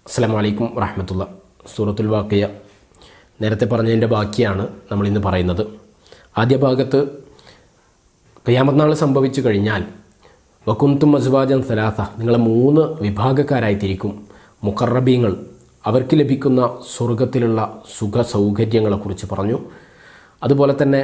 അസ്സാം വലൈക്കും വറഹമത്തുള്ള സൂറത്തുൽ വാക്കിയ നേരത്തെ പറഞ്ഞതിൻ്റെ ബാക്കിയാണ് നമ്മൾ ഇന്ന് പറയുന്നത് ആദ്യ ഭാഗത്ത് ഖിയാമത്ത് നാൾ സംഭവിച്ചു കഴിഞ്ഞാൽ വക്കുന്തും അസ്വാജൻ സലാസ നിങ്ങളെ മൂന്ന് വിഭാഗക്കാരായി തിരിക്കും മുഖറബീങ്ങൾ അവർക്ക് ലഭിക്കുന്ന സ്വർഗത്തിലുള്ള സുഖ സൗകര്യങ്ങളെക്കുറിച്ച് പറഞ്ഞു അതുപോലെ തന്നെ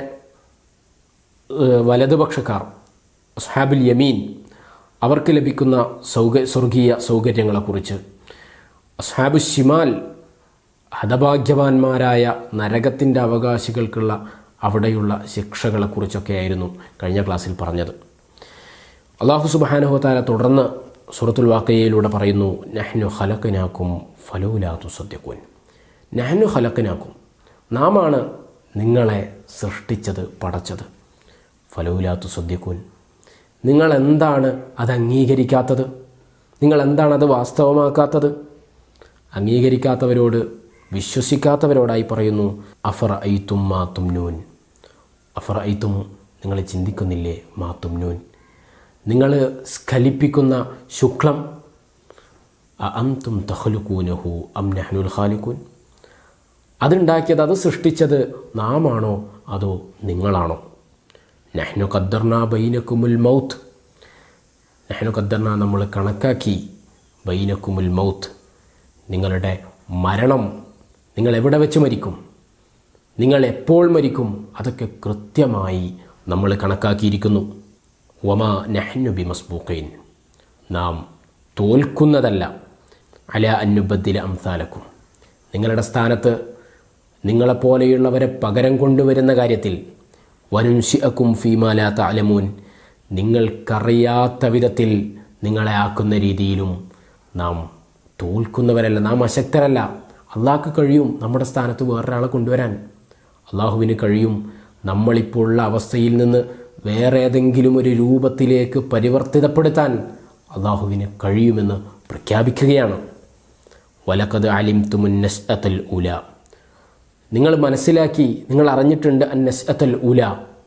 ഏഹ്, വലതുപക്ഷക്കാർ അസ്ഹാബുൽ യമീൻ അവർക്ക് ലഭിക്കുന്ന സൗക സ്വർഗീയ സൗകര്യങ്ങളെക്കുറിച്ച് അസ്ഹാബു ഷിമാൽ ഹതഭാഗ്യവാന്മാരായ നരകത്തിൻ്റെ അവകാശികൾക്കുള്ള അവിടെയുള്ള ശിക്ഷകളെക്കുറിച്ചൊക്കെയായിരുന്നു കഴിഞ്ഞ ക്ലാസ്സിൽ പറഞ്ഞത് അള്ളാഹു സുബാനുഹത്താല തുടർന്ന് സൂറത്തുൽ വാക്കയിലൂടെ പറയുന്നു നഹ്നു ഹലക്കനാക്കും ഫലൂലാത്തു സദ്യക്കുൻ നഹ്നു ഹലക്കനാക്കും നാമാണ് നിങ്ങളെ സൃഷ്ടിച്ചത് പടച്ചത് ഫലൂലാത്തു സദ്യക്കുൻ നിങ്ങൾ എന്താണ് അത് അംഗീകരിക്കാത്തത് നിങ്ങൾ എന്താണ് അത് വാസ്തവമാക്കാത്തത് അംഗീകരിക്കാത്തവരോട് വിശ്വസിക്കാത്തവരോടായി പറയുന്നു അഫർ ഐത്തും മാത്തും നൂൻ അഫർ ഐത്തും നിങ്ങൾ ചിന്തിക്കുന്നില്ലേ മാത്തും നൂൻ നിങ്ങൾ സ്ഖലിപ്പിക്കുന്ന ശുക്ലം അംതും തഹ്ലുക്കൂനഹു അം നഹ്നുൽ ഖാലിക്കൂൻ അതുണ്ടാക്കിയത് അത് സൃഷ്ടിച്ചത് നാമാണോ അതോ നിങ്ങളാണോ നഹ്നു ഖദ്ദർന ബൈനക്കുമുൽ മൗത്ത് നഹ്നു ഖദ്ദർന നമ്മൾ കണക്കാക്കി ബൈനക്കുമുൽ മൗത്ത് നിങ്ങളുടെ മരണം നിങ്ങൾ എവിടെ വെച്ച് മരിക്കും നിങ്ങൾ എപ്പോൾ മരിക്കും അതൊക്കെ കൃത്യമായി നമ്മൾ കണക്കാക്കിയിരിക്കുന്നു വമ നഹ്നു ബി മസ്ബൂക്കൈൻ നാം തോൽക്കുന്നതല്ല അല അന്നുബദ്ദില അംസാലക്കും നിങ്ങളുടെ സ്ഥാനത്ത് നിങ്ങളെപ്പോലെയുള്ളവരെ പകരം കൊണ്ടുവരുന്ന കാര്യത്തിൽ വനുൻഷിഅക്കും ഫീമാല താലമൂൻ നിങ്ങൾക്കറിയാത്ത വിധത്തിൽ നിങ്ങളെ ആക്കുന്ന രീതിയിലും നാം തോൽക്കുന്നവരല്ല നാം അശക്തരല്ല അള്ളാഹ്ക്ക് കഴിയും നമ്മുടെ സ്ഥാനത്ത് വേറൊരാളെ കൊണ്ടുവരാൻ അള്ളാഹുവിന് കഴിയും നമ്മളിപ്പോൾ ഉള്ള അവസ്ഥയിൽ നിന്ന് വേറെ ഏതെങ്കിലും ഒരു രൂപത്തിലേക്ക് പരിവർത്തിതപ്പെടുത്താൻ അള്ളാഹുവിന് കഴിയുമെന്ന് പ്രഖ്യാപിക്കുകയാണ് വലക്കത് അലിം തുമുന്നസ് അത്തൽ ഉല നിങ്ങൾ മനസ്സിലാക്കി നിങ്ങൾ അറിഞ്ഞിട്ടുണ്ട് അന്നസ് അത്തൽ ഉല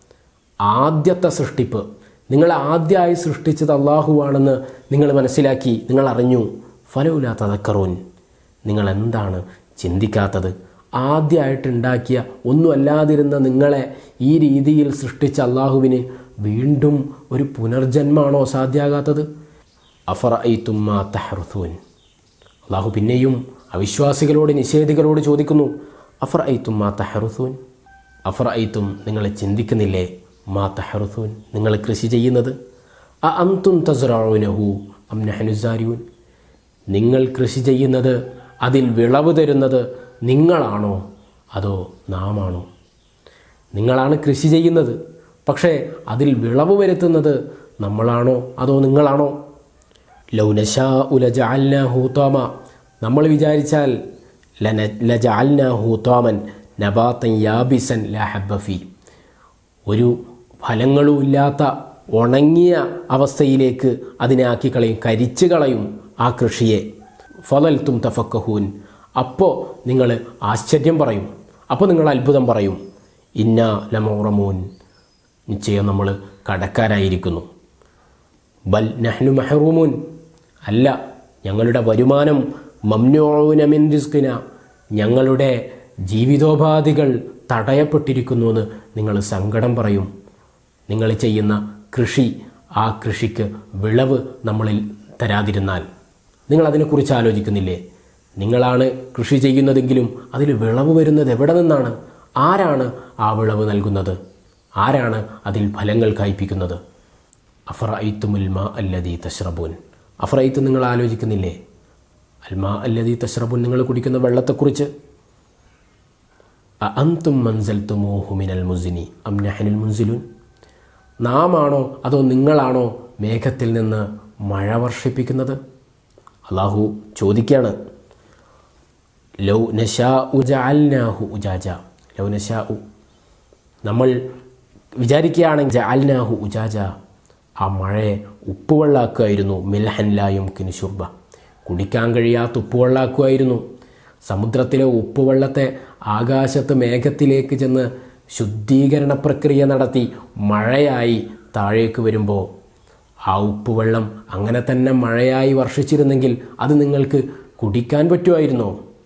ആദ്യത്തെ സൃഷ്ടിപ്പ് നിങ്ങൾ ആദ്യമായി സൃഷ്ടിച്ചത് അള്ളാഹുവാണെന്ന് നിങ്ങൾ മനസ്സിലാക്കി നിങ്ങൾ അറിഞ്ഞു ഫലവുല തതക്കറൂൻ നിങ്ങൾ എന്താണ് ചിന്തിക്കാത്തത് ആദ്യമായിട്ടുണ്ടാക്കിയ ഒന്നുമല്ലാതിരുന്ന നിങ്ങളെ ഈ രീതിയിൽ സൃഷ്ടിച്ച അള്ളാഹുവിന് വീണ്ടും ഒരു പുനർജന്മാണോ സാധ്യമാകാത്തത് അഫർ ഐ തുമ്മ തഹറുസൂൻ അള്ളാഹു പിന്നെയും അവിശ്വാസികളോട് നിഷേധികളോട് ചോദിക്കുന്നു അഫർ ഐത്തും മാ തഹറുസൂൻ അഫർ ഐത്തും നിങ്ങൾ ചിന്തിക്കുന്നില്ലേ മാ തഹറുസൂൻ നിങ്ങൾ കൃഷി ചെയ്യുന്നത് അ അന്തും തസുറാവുനഹു അം നഹനുസാരിയൂൻ നിങ്ങൾ കൃഷി ചെയ്യുന്നത് അതിൽ വിളവ് തരുന്നത് നിങ്ങളാണോ അതോ നാമാണോ നിങ്ങളാണ് കൃഷി ചെയ്യുന്നത് പക്ഷേ അതിൽ വിളവ് വരുത്തുന്നത് നമ്മളാണോ അതോ നിങ്ങളാണോ ലൗനഷാ ഉലജാൽന ഹൂത്തോമ നമ്മൾ വിചാരിച്ചാൽ ലന ലജാൽന ഹൂത്തോമൻ നബാത്തൻ യാബിസൻ ലഹബഫി ഒരു ഫലങ്ങളും ഇല്ലാത്ത ഉണങ്ങിയ അവസ്ഥയിലേക്ക് അതിനെ ആക്കി കളയും കരിച്ചു കളയും ആ കൃഷിയെ ഫലൽത്തും തഫക്കഹൂൻ അപ്പോൾ നിങ്ങൾ ആശ്ചര്യം പറയും അപ്പോൾ നിങ്ങൾ അത്ഭുതം പറയും ഇന്ന ലമോറമൂൻ നിശ്ചയം നമ്മൾ കടക്കാരായിരിക്കുന്നു ബൽ നഹ്നു മെഹറൂമുൻ അല്ല ഞങ്ങളുടെ വരുമാനം മംനോനമിൻ റിസ്കിന ഞങ്ങളുടെ ജീവിതോപാധികൾ തടയപ്പെട്ടിരിക്കുന്നുവെന്ന് നിങ്ങൾ സങ്കടം പറയും നിങ്ങൾ ചെയ്യുന്ന കൃഷി ആ കൃഷിക്ക് വിളവ് നമ്മളിൽ തരാതിരുന്നാൽ നിങ്ങൾ അതിനെക്കുറിച്ച് ആലോചിക്കുന്നില്ലേ നിങ്ങളാണ് കൃഷി ചെയ്യുന്നതെങ്കിലും അതിൽ വിളവ് വരുന്നത് എവിടെ നിന്നാണ് ആരാണ് ആ വിളവ് നൽകുന്നത് ആരാണ് അതിൽ ഫലങ്ങൾ കായ്പിക്കുന്നത് അഫറൈത്തുമുൽ മാ അല്ലദീ തഷ്റബൂൻ അഫറൈത്ത് നിങ്ങൾ ആലോചിക്കുന്നില്ലേ അൽമാ അല്ലദീ തഷ്റബൂൻ നിങ്ങൾ കുടിക്കുന്ന വെള്ളത്തെക്കുറിച്ച് അന്തും മൻസൽ തുമോഹുമിനൽ മുസിനി അം നഹനുൽ മുൻസിലുൻ നാമാണോ അതോ നിങ്ങളാണോ മേഘത്തിൽ നിന്ന് മഴ വർഷിപ്പിക്കുന്നത് അള്ളാഹു ചോദിക്കുകയാണ് ലൗ നഷാ ഉജാൽനാഹു ഉജാജ ലൗ നഷാ ഉ നമ്മൾ വിചാരിക്കുകയാണെങ്കിൽ ജാൽനാഹു ഉജാജ ആ മഴയെ ഉപ്പുവെള്ളാക്കുമായിരുന്നു മിൽഹൻലായും കിനുഷുർബ കുടിക്കാൻ കഴിയാത്ത ഉപ്പുവെള്ളാക്കുമായിരുന്നു സമുദ്രത്തിലെ ഉപ്പുവെള്ളത്തെ ആകാശത്ത് മേഘത്തിലേക്ക് ചെന്ന് ശുദ്ധീകരണ പ്രക്രിയ നടത്തി മഴയായി താഴേക്ക് വരുമ്പോൾ ആ ഉപ്പുവെള്ളം അങ്ങനെ തന്നെ മഴയായി വർഷിച്ചിരുന്നെങ്കിൽ അത് നിങ്ങൾക്ക് കുടിക്കാൻ പറ്റുമായിരുന്നോ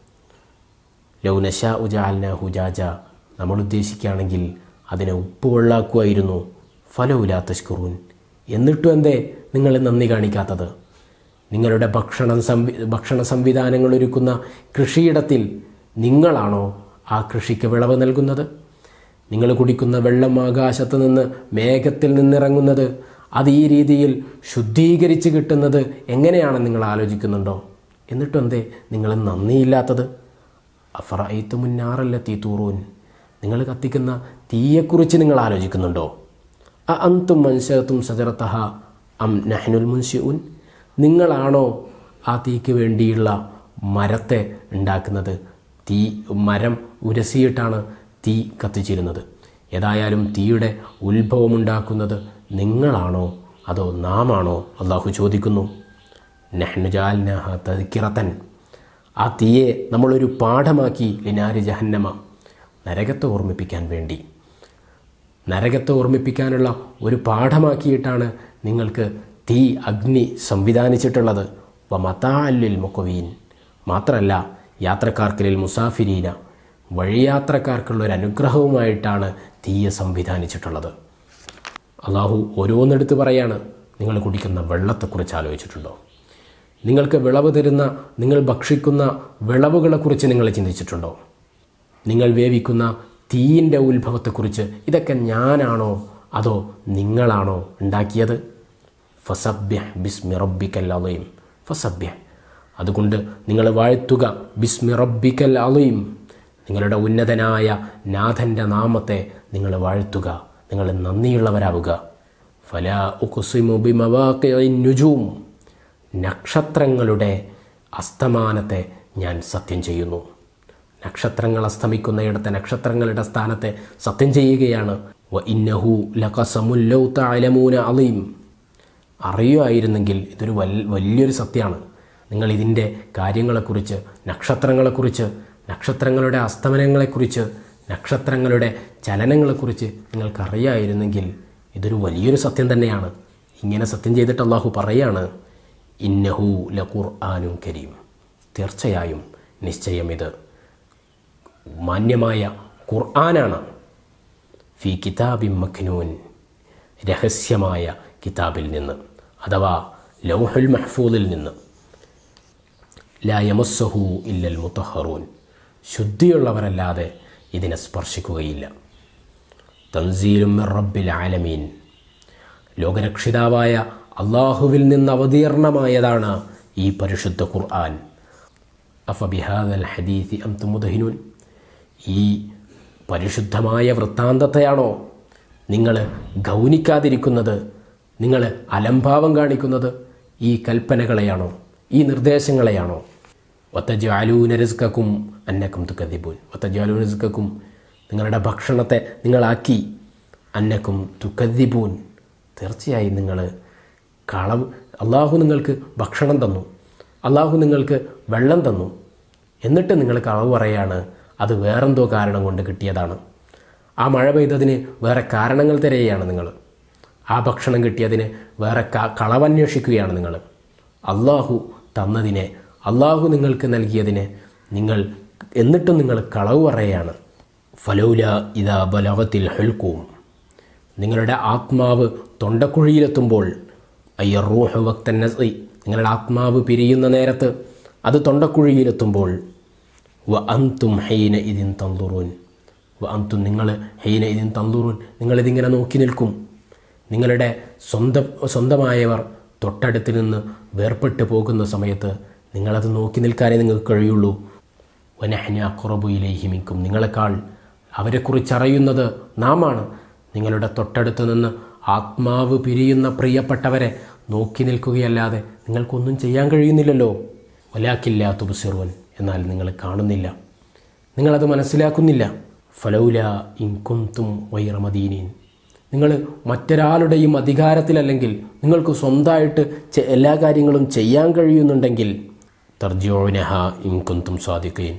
ലൗനശ ഉജാൽന ഹുജാജ നമ്മൾ ഉദ്ദേശിക്കുകയാണെങ്കിൽ അതിനെ ഉപ്പ് വെള്ളാക്കുമായിരുന്നു ഫലവുലാ തഷ്കുറൂൻ എന്നിട്ടും എന്തേ നിങ്ങൾ നന്ദി കാണിക്കാത്തത് നിങ്ങളുടെ ഭക്ഷണം സംവി ഭക്ഷണ സംവിധാനങ്ങൾ ഒരുക്കുന്ന കൃഷിയിടത്തിൽ നിങ്ങളാണോ ആ കൃഷിക്ക് വിളവ് നൽകുന്നത് നിങ്ങൾ കുടിക്കുന്ന വെള്ളം ആകാശത്ത് നിന്ന് മേഘത്തിൽ നിന്നിറങ്ങുന്നത് അത് ഈ രീതിയിൽ ശുദ്ധീകരിച്ച് കിട്ടുന്നത് എങ്ങനെയാണ് നിങ്ങൾ ആലോചിക്കുന്നുണ്ടോ എന്നിട്ടും എന്തേ നിങ്ങൾ നന്ദിയില്ലാത്തത് അഫറൈത്ത് മുന്നാറല്ല തീ തൂറൂൻ നിങ്ങൾ കത്തിക്കുന്ന തീയെക്കുറിച്ച് നിങ്ങൾ ആലോചിക്കുന്നുണ്ടോ അ അന്തും മൻഷത്തും സജറത്തഹ അം നഹ്നുൽ മുൻഷിഉൻ നിങ്ങളാണോ ആ തീക്ക് വേണ്ടിയുള്ള മരത്തെ ഉണ്ടാക്കുന്നത് തീ മരം ഉരസിയിട്ടാണ് തീ കത്തിച്ചിരുന്നത് ഏതായാലും തീയുടെ ഉത്ഭവമുണ്ടാക്കുന്നത് നിങ്ങളാണോ അതോ നാമാണോ അള്ളാഹു ചോദിക്കുന്നു നെഹ്നുജാൽനഹ തذكിറത്തൻ ആ തീയെ നമ്മളൊരു പാഠമാക്കി ലിനാരി ജഹന്നമ നരകത്തെ ഓർമ്മിപ്പിക്കാൻ വേണ്ടി നരകത്തെ ഓർമ്മിപ്പിക്കാനുള്ള ഒരു പാഠമാക്കിയിട്ടാണ് നിങ്ങൾക്ക് തീ അഗ്നി സംവിധാനിച്ചിട്ടുള്ളത് വ മതാല്ലിൽ മുക്കവീൻ മാത്രമല്ല യാത്രക്കാർക്കിൽ മുസാഫിരീന വഴിയാത്രക്കാർക്കുള്ള ഒരു അനുഗ്രഹവുമായിട്ടാണ് തീയെ സംവിധാനിച്ചിട്ടുള്ളത് അള്ളാഹു ഓരോന്നെടുത്ത് പറയാണ് നിങ്ങൾ കുടിക്കുന്ന വെള്ളത്തെക്കുറിച്ച് ആലോചിച്ചിട്ടുണ്ടോ നിങ്ങൾക്ക് വിളവ് തരുന്ന നിങ്ങൾ ഭക്ഷിക്കുന്ന വിളവുകളെക്കുറിച്ച് നിങ്ങൾ ചിന്തിച്ചിട്ടുണ്ടോ നിങ്ങൾ വേവിക്കുന്ന തീയിൻ്റെ ഉത്ഭവത്തെക്കുറിച്ച് ഇതൊക്കെ ഞാനാണോ അതോ നിങ്ങളാണോ ഉണ്ടാക്കിയത് ഫസബ്യ ബിസ്മി റബ്ബിക്കൽ അലയും ഫസബ്യ അതുകൊണ്ട് നിങ്ങൾ വാഴ്ത്തുക ബിസ്മി റബ്ബിക്കൽ അലയും നിങ്ങളുടെ ഉന്നതനായ നാഥൻ്റെ നാമത്തെ നിങ്ങൾ വാഴ്ത്തുക നിങ്ങൾ നന്ദിയുള്ളവരാവുക ഫല ഉഖ്സിമു ബിമവാഖിഇൻ നുജൂം നക്ഷത്രങ്ങളുടെ അസ്തമാനത്തെ ഞാൻ സത്യം ചെയ്യുന്നു നക്ഷത്രങ്ങൾ അസ്തമിക്കുന്നയിടത്തെ നക്ഷത്രങ്ങളുടെ സ്ഥാനത്തെ സത്യം ചെയ്യുകയാണ് വ ഇന്നഹു ലഖസമുൽ ലൗ തഅലമൂന അലീം അറിയുമായിരുന്നെങ്കിൽ ഇതൊരു വൽ വലിയൊരു സത്യമാണ് നിങ്ങൾ ഇതിൻ്റെ കാര്യങ്ങളെക്കുറിച്ച് നക്ഷത്രങ്ങളെക്കുറിച്ച് നക്ഷത്രങ്ങളുടെ അസ്തമനങ്ങളെക്കുറിച്ച് നക്ഷത്രങ്ങളുടെ ചലനങ്ങളെക്കുറിച്ച് നിങ്ങൾക്കറിയായിരുന്നെങ്കിൽ ഇതൊരു വലിയൊരു സത്യം തന്നെയാണ് ഇങ്ങനെ സത്യം ചെയ്തിട്ട് അള്ളാഹു പറയാണ് ഇന്നഹു ല ഖുർആാനും കരീം തീർച്ചയായും നിശ്ചയം ഇത് മാന്യമായ ഖുർആനാണ് ഫി കിതാബിൻ മഖ്നൂൻ രഹസ്യമായ കിതാബിൽ നിന്ന് അഥവാ ലൗഹുൽ മഹ്ഫൂദിൽ നിന്ന് ലാ യമസ്സഹു ഇല്ലൽ മുത്തഹറൂൻ ശുദ്ധിയുള്ളവരല്ലാതെ ഇതിനെ സ്പർശിക്കുകയില്ല തൻസീലും മിർ റബ്ബിൽ ആലമീൻ ലോകരക്ഷിതാവായ അള്ളാഹുവിൽ നിന്ന് അവതീർണമായതാണ് ഈ പരിശുദ്ധ ഖുർആൻ അഫബിഹാദൽ ഹദീസി അന്തു മുദഹിനുൻ ഈ പരിശുദ്ധമായ വൃത്താന്തത്തെയാണോ നിങ്ങൾ ഗൗനിക്കാതിരിക്കുന്നത് നിങ്ങൾ അലംഭാവം കാണിക്കുന്നത് ഈ കൽപ്പനകളെയാണോ ഈ നിർദ്ദേശങ്ങളെയാണോ ഒത്തജാലൂന റിസ്ക്കും അന്നക്കും തുക്കതിബൂൻ ഒത്തജാലൂന റിസ്ക്കും നിങ്ങളുടെ ഭക്ഷണത്തെ നിങ്ങളാക്കി അന്നക്കും തുക്കതിബൂൻ തീർച്ചയായും നിങ്ങൾ കളവ് അള്ളാഹു നിങ്ങൾക്ക് ഭക്ഷണം തന്നു അള്ളാഹു നിങ്ങൾക്ക് വെള്ളം തന്നു എന്നിട്ട് നിങ്ങൾ കളവ് പറയാണ് അത് വേറെന്തോ കാരണം കൊണ്ട് കിട്ടിയതാണ് ആ മഴ പെയ്തതിന് വേറെ കാരണങ്ങൾ തിരയുകയാണ് നിങ്ങൾ ആ ഭക്ഷണം കിട്ടിയതിന് വേറെ ക കളവന്വേഷിക്കുകയാണ് നിങ്ങൾ അള്ളാഹു തന്നതിനെ അള്ളാഹു നിങ്ങൾക്ക് നൽകിയതിനെ നിങ്ങൾ എന്നിട്ടും നിങ്ങൾ കളവ് പറയുകയാണ് ഫലൗല ഇതാ ബലവത്തിൽ ഹെൽക്കും നിങ്ങളുടെ ആത്മാവ് തൊണ്ടക്കുഴിയിലെത്തുമ്പോൾ അയ്യർ റൂഹ് വക്തൻ നസി നിങ്ങളുടെ ആത്മാവ് പിരിയുന്ന നേരത്ത് അത് തൊണ്ടക്കുഴിയിലെത്തുമ്പോൾ വ അന്തും ഹൈന ഇതിൻ തന്തുറൂൻ വ അന്തും നിങ്ങൾ ഹൈന ഇതിൻ തന്തുറൂൻ നിങ്ങളിതിങ്ങനെ നോക്കി നിൽക്കും നിങ്ങളുടെ സ്വന്തം സ്വന്തമായവർ തൊട്ടടുത്ത് നിന്ന് വേർപെട്ട് പോകുന്ന സമയത്ത് നിങ്ങളത് നോക്കി നിൽക്കാനേ നിങ്ങൾക്ക് കഴിയുള്ളൂ വനഹ്ന അക്കുറബുയിലേഹിമിക്കും നിങ്ങളെക്കാൾ അവരെക്കുറിച്ച് അറിയുന്നത് നാമാണ് നിങ്ങളുടെ തൊട്ടടുത്ത് നിന്ന് ആത്മാവ് പിരിയുന്ന പ്രിയപ്പെട്ടവരെ നോക്കി നിൽക്കുകയല്ലാതെ നിങ്ങൾക്കൊന്നും ചെയ്യാൻ കഴിയുന്നില്ലല്ലോ വലാക്കില്ല തുബസിറുവൻ എന്നാൽ നിങ്ങൾ കാണുന്നില്ല നിങ്ങളത് മനസ്സിലാക്കുന്നില്ല ഫലൗല ഇൻകുന്തും വൈറമദീനീൻ നിങ്ങൾ മറ്റൊരാളുടെയും അധികാരത്തിലല്ലെങ്കിൽ നിങ്ങൾക്ക് സ്വന്തമായിട്ട് ചെ- എല്ലാ കാര്യങ്ങളും ചെയ്യാൻ കഴിയുന്നുണ്ടെങ്കിൽ തർജോനഹ ഇൻകുന്തും സ്വാധിക്കുകയും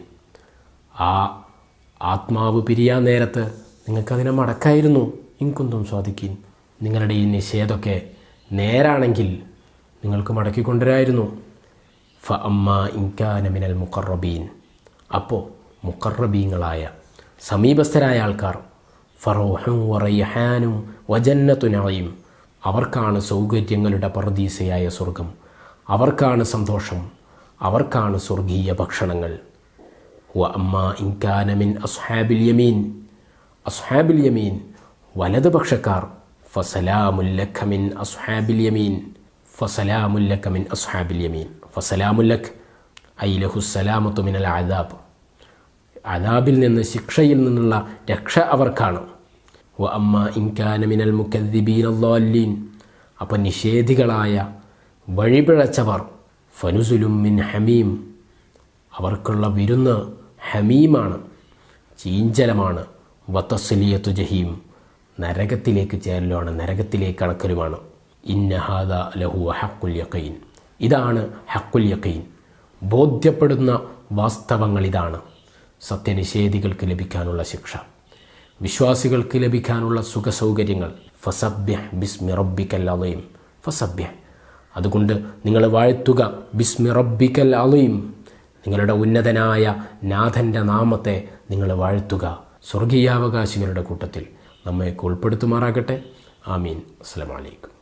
ആ ആത്മാവ് പിരിയാൻ നേരത്ത് നിങ്ങൾക്കതിനെ മടക്കായിരുന്നു ഇൻകുന്തും സ്വാധിക്കീൻ നിങ്ങളുടെ ഈ നിഷേധമൊക്കെ നേരാണെങ്കിൽ നിങ്ങൾക്ക് മടക്കിക്കൊണ്ടുവരായിരുന്നു ഫ അമ്മ ഇൻകാന മിനൽ മുക്കറബീൻ അപ്പോൾ മുക്കറബീങ്ങളായ സമീപസ്ഥരായ ആൾക്കാർ ഫറോഹും വറയ്ഹാനും വജന്നത്തുനായും അവർക്കാണ് സൗകര്യങ്ങളുടെ പർദീസയായ സ്വർഗം അവർക്കാണ് സന്തോഷം അവർക്കാണ് സ്വർഗീയ ഭക്ഷണങ്ങൾ വ അമ്മ ഇൻകാന മിൻ അസ്ഹാബിൽ യമീൻ അസ്ഹാബിൽ യമീൻ വലതുപക്ഷക്കാർ ഫസലാമുല്ലഖ മിൻ അസ്ഹാബിൽ യമീൻ ഫസലാമുല്ലഖ മിൻ അസ്ഹാബിൽ യമീൻ ഫസലാമുല്ലഖ് ഐലഹുസലാമത്തു മിനൽ ആദാബ് അദാബിൽ നിന്ന് ശിക്ഷയിൽ നിന്നുള്ള രക്ഷ അവർക്കാണ് വ അമ്മ ഇൻകാന മിനൽ മുക്കദ്ദിബീൻ അള്ളാല്ലീൻ അപ്പം നിഷേധികളായ വഴിപിഴച്ചവർ ഫനുസുലും മിൻ ഹമീം അവർക്കുള്ള വിരുന്ന് ഹമീമാണ് ചീഞ്ചലമാണ് വത്തസ്ലിയത്തു ജഹീം നരകത്തിലേക്ക് ചേരലാണ് നരകത്തിലേക്ക് അടക്കലുമാണ് ഇന്നഹാദ ലഹു ഹക്കുൽ യക്കീൻ ഇതാണ് ഹക്കുൽ യക്കീൻ ബോധ്യപ്പെടുന്ന വാസ്തവങ്ങൾ ഇതാണ് സത്യനിഷേധികൾക്ക് ലഭിക്കാനുള്ള ശിക്ഷ വിശ്വാസികൾക്ക് ലഭിക്കാനുള്ള സുഖസൗകര്യങ്ങൾ ഫസബ്യ ബിസ്മി റബ്ബിക്കൽ അലീം ഫസബ്യ അതുകൊണ്ട് നിങ്ങൾ വാഴ്ത്തുക ബിസ്മി റബ്ബിക്കൽ അലീം നിങ്ങളുടെ ഉന്നതനായ നാഥൻ്റെ നാമത്തെ നിങ്ങൾ വാഴ്ത്തുക സ്വർഗീയാവകാശികളുടെ കൂട്ടത്തിൽ നമ്മയൊക്കെ ഉൾപ്പെടുത്തുമാറാകട്ടെ ആമീൻ അസ്സലാമു അലൈക്കും